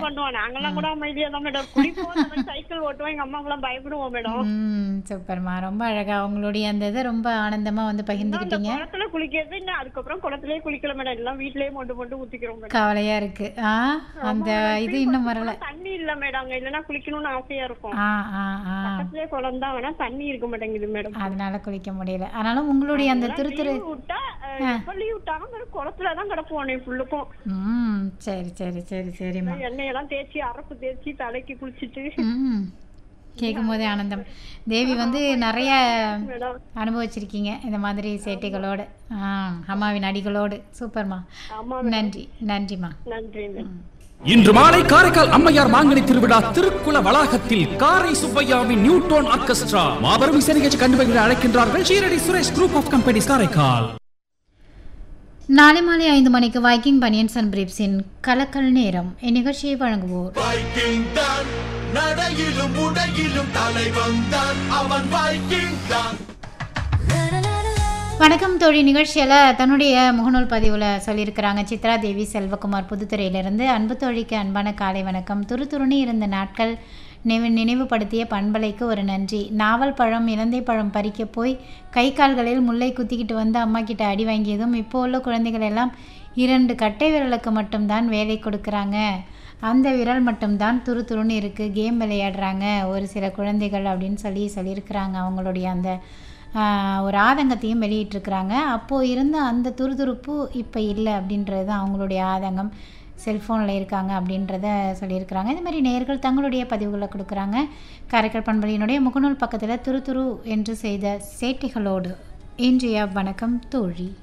பண்ணுவோம் நாங்கெல்லாம் கூட அமைதியா தான் மேடம் குளிப்போம் இந்த மாதிரி சைக்கிள் ஓட்டுவோம் எங்க அம்மா எல்லாம் பயப்படுவோம் மேடம் ம் சூப்பர்மா ரொம்ப அழகா உங்களுடைய அந்த இதை ரொம்ப ஆனந்தமா வந்து அந்த பகிர்ந்துக்கிட்டீங்க குளத்துல குளிக்கிறது இன்னும் அதுக்கப்புறம் குளத்திலேயே குளிக்கல மேடம் எல்லாம் வீட்லயே மொண்டு மொண்டு ஊத்திக்கிறோம் மேடம் கவலையா இருக்கு ஆ அந்த இது இன்னும் வரல தண்ணி இல்ல மேடம் அங்க இல்லைன்னா குளிக்கணும்னு ஆசையா இருக்கும் ஆ ஆ ஆ பக்கத்துலயே குளம் தான் வேணா தண்ணி இருக்க மாட்டேங்குது மேடம் அதனால குளிக்க முடியல ஆனாலும் உங்களுடைய அந்த திரு திரு லீவ் விட்டா அஹ், எப்ப லீவ் விட்டாலும் வெறும் குளத்துல தான் கிடப்போம் அன்னைக்கு ஃபுல்லுக்கும் ம் சரி சரி சரி சரிம்மா எண்ணெயெல்லாம் தேய்ச்சி அரப்பு தேய்ச்சி தலைக்கு குளிச்சிட்டு ம் கேட்கும் போதே ஆனந்தம் தேவி வந்து நிறைய மேடம் அனுபவிச்சிருக்கீங்க இந்த மாதிரி சேட்டைகளோடு ஆ அம்மாவின் அடிகளோடு சூப்பர்மா ஆமா நன்றி நன்றிம்மா நன்றி மேடம் இன்று மாலை காரைக்கால் அம்மையார் மாங்கனி திருவிழா திருக்குள வளாகத்தில் காரை சுப்பையாவின் நியூட்டோன் ஆர்கெஸ்ட்ரா மாபெரும் இசை நிகழ்ச்சி கண்டுபிடிக்க அழைக்கின்றார்கள் Shirdi Suresh group of companies Karaikal நாளை மாலை ஐந்து மணிக்கு வைக்கிங் பனியன்ஸ் அண்ட் பிரீப்ஸின் கலக்கல் நேரம் இந்நிகழ்ச்சியை வழங்குவோர் வைக்கிங் தான் நடையிலும் உடையிலும் தலைவன் தான் அவன் வைக்கிங் தான் வணக்கம் தோழி நிகழ்ச்சியில் தன்னுடைய முகநூல் பதிவில் சொல்லியிருக்கிறாங்க சித்ரா தேவி செல்வகுமார் புதுத்துறையிலிருந்து அன்பு தோழிக்கு அன்பான காலை வணக்கம் துருதுருன்னு இருந்த நாட்கள் நினைவு நினைவுபடுத்திய பண்பலைக்கு ஒரு நன்றி நாவல் பழம் இலந்தை பழம் பறிக்க போய் கை கால்களில் முல்லை குத்திக்கிட்டு வந்து அம்மா கிட்ட அடி வாங்கியதும் இப்போ உள்ள குழந்தைகள் எல்லாம் இரண்டு கட்டை விரலுக்கு மட்டும்தான் வேலை கொடுக்குறாங்க அந்த விரல் மட்டும்தான் துரு துருன்னு இருக்குது கேம் விளையாடுறாங்க ஒரு சில குழந்தைகள் அப்படின்னு சொல்லி சொல்லியிருக்கிறாங்க அவங்களுடைய அந்த ஆஹ், ஒரு ஆதங்கத்தையும் வெளியிட்டிருக்கிறாங்க அப்போது இருந்த அந்த துருதுருப்பு இப்போ இல்லை அப்படின்றது தான் அவங்களுடைய ஆதங்கம் செல்ஃபோனில் இருக்காங்க அப்படின்றத சொல்லியிருக்கிறாங்க இந்த மாதிரி நேர்கள் தங்களுடைய பதிவுகளை கொடுக்குறாங்க காரைக்கால் பண்பலையினுடைய முகநூல் பக்கத்தில் துரு துரு என்று செய்த சேட்டைகளோடு இன்றைய வணக்கம் தோழி